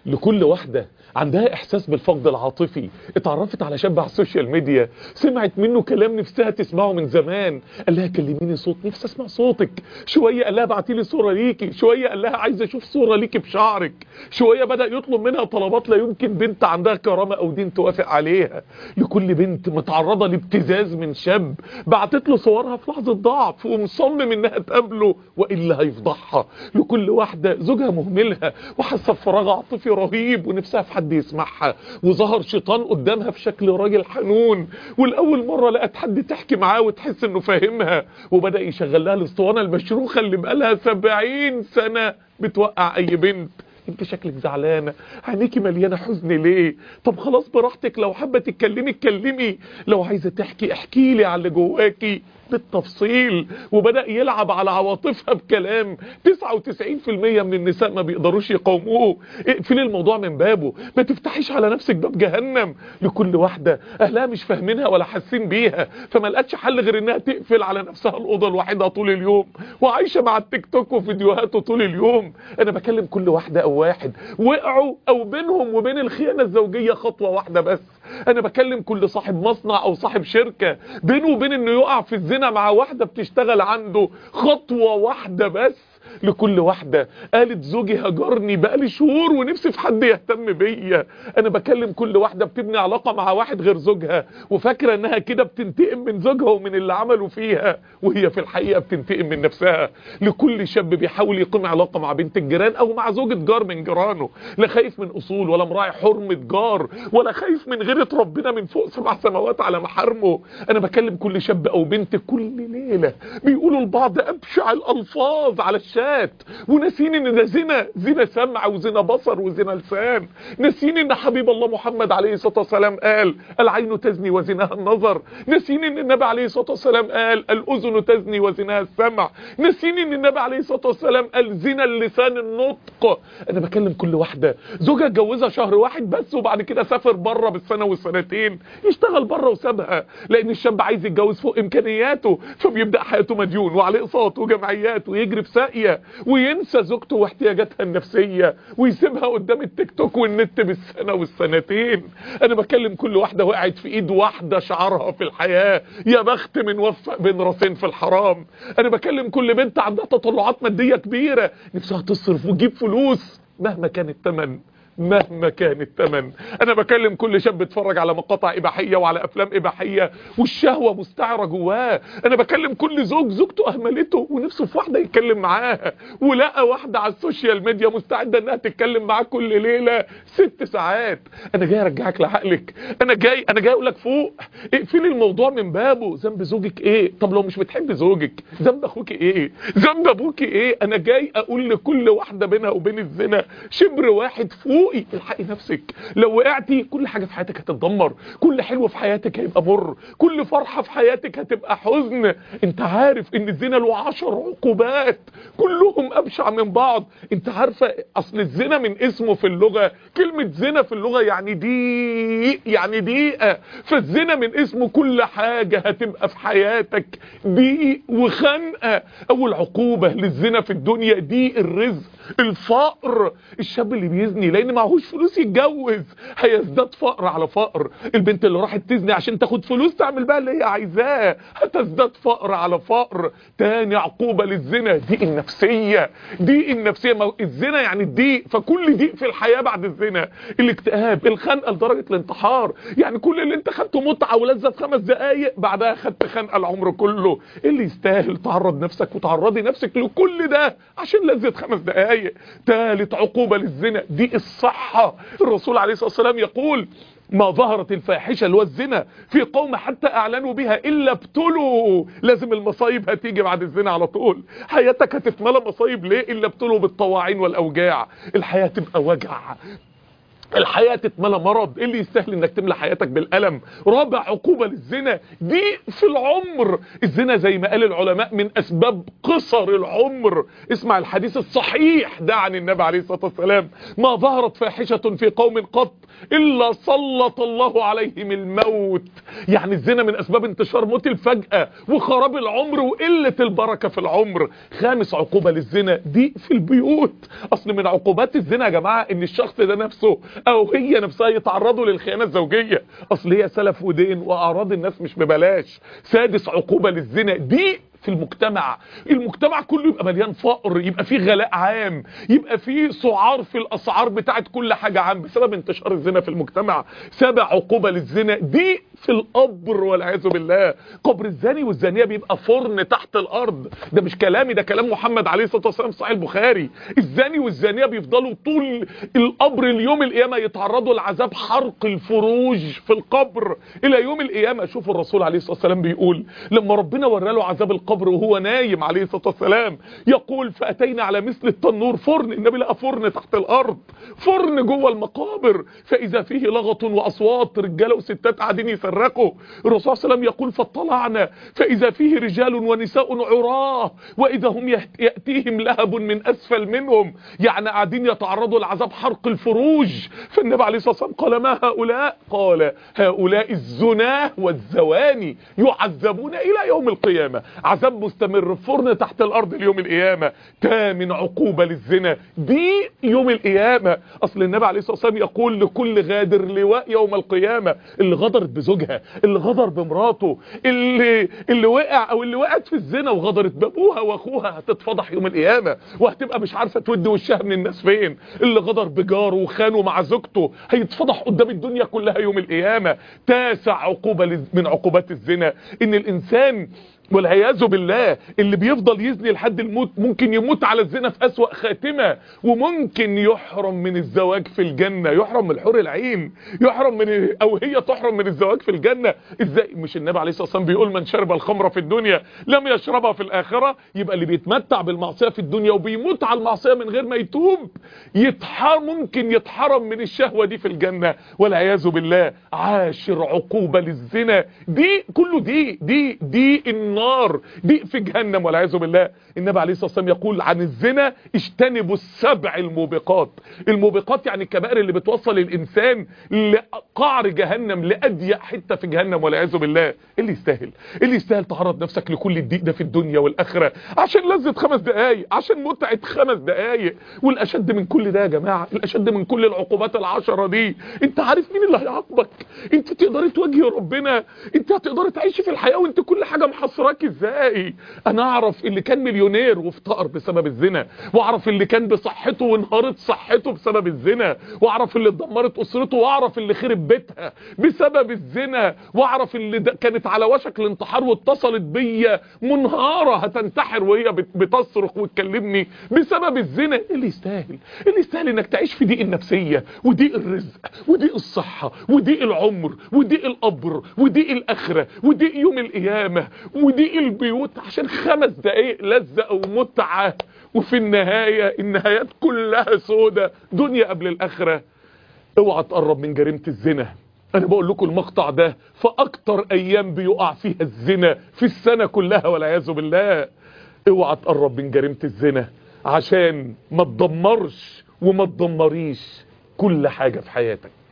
لكل واحدة عندها احساس بالفقد العاطفي اتعرفت على شاب على السوشيال ميديا سمعت منه كلام نفسها تسمعه من زمان قال لها كلميني صوت نفسي اسمع صوتك شوية قال لها ابعتي لي صورة ليكي شوية قال لها عايز اشوف صورة ليكي بشعرك شوية بدأ يطلب منها طلبات لا يمكن بنت عندها كرامة او دين توافق عليها لكل بنت متعرضة لابتزاز من شاب بعتت له صورها في لحظة ضعف ومصمم انها تقابله والا هيفضحها لكل واحدة زوجها مهملها وحاسة بفراغ عاطفي رهيب ونفسها في حد يسمعها وظهر شيطان قدامها في شكل راجل حنون والاول مرة لقت حد تحكي معاه وتحس انه فاهمها وبدأ يشغل لها الاسطوانة المشروخة اللي بقالها سبعين سنة بتوقع اي بنت انت شكلك زعلانه عينيكي مليانه حزن ليه طب خلاص براحتك لو حابه تتكلمي اتكلمي لو عايزه تحكي احكي لي على اللي جواكي بالتفصيل وبدأ يلعب على عواطفها بكلام 99% من النساء ما بيقدروش يقاوموه اقفلي الموضوع من بابه ما تفتحيش على نفسك باب جهنم لكل واحدة اهلها مش فاهمينها ولا حاسين بيها فما لقتش حل غير انها تقفل على نفسها الأوضة الوحيدة طول اليوم وعايشة مع التيك توك وفيديوهاته طول اليوم انا بكلم كل واحدة او واحد وقعوا او بينهم وبين الخيانة الزوجية خطوة واحدة بس انا بكلم كل صاحب مصنع او صاحب شركة بينه وبين انه يقع في الزنا مع واحدة بتشتغل عنده خطوة واحدة بس لكل واحدة قالت زوجي هجرني بقالي شهور ونفسي في حد يهتم بيا انا بكلم كل واحدة بتبني علاقة مع واحد غير زوجها وفاكرة انها كده بتنتقم من زوجها ومن اللي عملوا فيها وهي في الحقيقة بتنتقم من نفسها لكل شاب بيحاول يقيم علاقة مع بنت الجيران او مع زوجة جار من جيرانه لا خايف من اصول ولا مراعي حرمة جار ولا خايف من غيرة ربنا من فوق سبع سماوات على محارمه انا بكلم كل شاب او بنت كل ليلة بيقولوا لبعض ابشع الالفاظ على الشات وناسين ان ده زنا زنا سمع وزنا بصر وزنا لسان ناسين ان حبيب الله محمد عليه الصلاة والسلام قال العين تزني وزناها النظر ناسين ان النبي عليه الصلاة والسلام قال الاذن تزني وزناها السمع ناسين ان النبي عليه الصلاة والسلام قال زنا اللسان النطق انا بكلم كل واحدة زوجها اتجوزها شهر واحد بس وبعد كده سافر بره بالسنة والسنتين يشتغل بره وسابها لان الشاب عايز يتجوز فوق امكانياته فبيبدأ حياته مديون وعليه اقساط وجمعيات ويجري في ساقية وينسى زوجته واحتياجاتها النفسية ويسيبها قدام التيك توك والنت بالسنة والسنتين انا بكلم كل واحدة وقعت في ايد واحدة شعارها في الحياة يا بخت من وفق بين راسين في الحرام انا بكلم كل بنت عندها تطلعات مادية كبيرة نفسها تصرف وتجيب فلوس مهما كان الثمن مهما كان الثمن انا بكلم كل شاب بيتفرج على مقاطع اباحيه وعلى افلام اباحيه والشهوه مستعره جواه انا بكلم كل زوج زوجته اهملته ونفسه في واحده يتكلم معاها ولقى واحده على السوشيال ميديا مستعده انها تتكلم معاه كل ليله ست ساعات انا جاي ارجعك لعقلك انا جاي انا جاي اقول لك فوق اقفلي الموضوع من بابه ذنب زوجك ايه طب لو مش بتحب زوجك ذنب اخوك ايه ذنب ابوك ايه انا جاي اقول لكل واحده بينها وبين الزنا شبر واحد فوق فوقي الحقي نفسك لو وقعتي كل حاجة في حياتك هتتدمر كل حلو في حياتك هيبقى مر كل فرحة في حياتك هتبقى حزن انت عارف ان الزنا له عشر عقوبات كلهم ابشع من بعض انت عارفة اصل الزنا من اسمه في اللغة كلمة زنا في اللغة يعني دي يعني دقيقة فالزنا من اسمه كل حاجة هتبقى في حياتك دي وخنقة اول عقوبة للزنا في الدنيا دي الرزق الفقر الشاب اللي بيزني لان معهوش فلوس يتجوز هيزداد فقر على فقر البنت اللي راحت تزني عشان تاخد فلوس تعمل بقى اللي هي عايزاه هتزداد فقر على فقر تاني عقوبة للزنا دي النفسية دي النفسية ما الزنا يعني الضيق فكل ضيق في الحياة بعد الزنا الاكتئاب الخنقة لدرجة الانتحار يعني كل اللي انت خدته متعة ولذة في خمس دقايق بعدها خدت خنقة العمر كله اللي يستاهل تعرض نفسك وتعرضي نفسك لكل ده عشان لذة خمس دقايق تالت عقوبة للزنا دي الصحة الرسول عليه الصلاة والسلام يقول ما ظهرت الفاحشة اللي هو الزنا في قوم حتى اعلنوا بها الا ابتلوا لازم المصايب هتيجي بعد الزنا على طول حياتك هتتملى مصايب ليه الا ابتلوا بالطواعين والاوجاع الحياة تبقى وجع الحياة تتملى مرض ايه اللي يستاهل انك تملى حياتك بالألم رابع عقوبة للزنا دي في العمر الزنا زي ما قال العلماء من اسباب قصر العمر اسمع الحديث الصحيح ده عن النبي عليه الصلاة والسلام ما ظهرت فاحشة في قوم قط الا سلط الله عليهم الموت يعني الزنا من اسباب انتشار موت الفجأة وخراب العمر وقلة البركة في العمر خامس عقوبة للزنا دي في البيوت اصل من عقوبات الزنا يا جماعة ان الشخص ده نفسه او هي نفسها يتعرضوا للخيانة الزوجية اصل هي سلف ودين واعراض الناس مش ببلاش سادس عقوبة للزنا دي في المجتمع المجتمع كله يبقى مليان فقر يبقى فيه غلاء عام يبقى فيه سعار في الاسعار بتاعت كل حاجة عام بسبب انتشار الزنا في المجتمع سابع عقوبة للزنا دي في القبر والعياذ بالله قبر الزاني والزانية بيبقى فرن تحت الارض ده مش كلامي ده كلام محمد عليه الصلاة والسلام في صحيح البخاري الزاني والزانية بيفضلوا طول القبر اليوم القيامة يتعرضوا لعذاب حرق الفروج في القبر الى يوم القيامة شوفوا الرسول عليه الصلاة والسلام بيقول لما ربنا وراله عذاب القبر وهو نايم عليه الصلاة والسلام يقول فأتينا على مثل التنور فرن النبي لقى فرن تحت الأرض فرن جوه المقابر فإذا فيه لغط وأصوات رجالة وستات قاعدين يصرخوا الرسول صلى الله عليه وسلم يقول فاطلعنا فإذا فيه رجال ونساء عراه وإذا هم يأتيهم لهب من أسفل منهم يعني قاعدين يتعرضوا لعذاب حرق الفروج فالنبي عليه الصلاة والسلام قال ما هؤلاء قال هؤلاء الزناه والزواني يعذبون إلى يوم القيامة عذاب مستمر فرن تحت الارض اليوم القيامة تامن عقوبة للزنا دي يوم القيامة اصل النبي عليه الصلاة والسلام يقول لكل غادر لواء يوم القيامة اللي غدرت بزوجها اللي غدر بمراته اللي اللي وقع او اللي وقعت في الزنا وغدرت بابوها واخوها هتتفضح يوم القيامة وهتبقى مش عارفة تودي وشها من الناس فين اللي غدر بجاره وخانه مع زوجته هيتفضح قدام الدنيا كلها يوم القيامة تاسع عقوبة من عقوبات الزنا ان الانسان والعياذ بالله اللي بيفضل يزني لحد الموت ممكن يموت على الزنا في أسوأ خاتمة وممكن يحرم من الزواج في الجنة يحرم من الحور العين يحرم من او هي تحرم من الزواج في الجنة ازاي مش النبي عليه الصلاة والسلام بيقول من شرب الخمر في الدنيا لم يشربها في الآخرة يبقى اللي بيتمتع بالمعصية في الدنيا وبيموت على المعصية من غير ما يتوب يتحرم ممكن يتحرم من الشهوة دي في الجنة والعياذ بالله عاشر عقوبة للزنا دي كله دي دي دي النار دي في جهنم والعياذ بالله النبي عليه الصلاة والسلام يقول عن الزنا اجتنبوا السبع الموبقات الموبقات يعني الكبائر اللي بتوصل الانسان لقعر جهنم لأضيق حتة في جهنم والعياذ بالله ايه اللي يستاهل ايه اللي يستاهل تعرض نفسك لكل الضيق ده في الدنيا والاخره عشان لذة خمس دقايق عشان متعة خمس دقايق والاشد من كل ده يا جماعة الاشد من كل العقوبات العشرة دي انت عارف مين اللي هيعاقبك انت تقدري تواجهي ربنا انت هتقدري تعيشي في الحياة وانت كل حاجة محصراك ازاي انا اعرف اللي كان مليونير وافتقر بسبب الزنا واعرف اللي كان بصحته وانهارت صحته بسبب الزنا واعرف اللي اتدمرت اسرته واعرف اللي خرب بيتها بسبب الزنا واعرف اللي كانت على وشك الانتحار واتصلت بيا منهارة هتنتحر وهي بتصرخ وتكلمني بسبب الزنا ايه اللي يستاهل ايه اللي يستاهل انك تعيش في ضيق النفسية وضيق الرزق وضيق الصحة وضيق العمر وضيق القبر وضيق الاخرة وضيق يوم القيامة وضيق البيوت عشان خمس دقايق لذة ومتعة وفي النهاية النهايات كلها سودة دنيا قبل الاخرة اوعى تقرب من جريمة الزنا انا بقول لكم المقطع ده فاكتر ايام بيقع فيها الزنا في السنة كلها والعياذ بالله اوعى تقرب من جريمة الزنا عشان ما تدمرش وما تدمريش كل حاجة في حياتك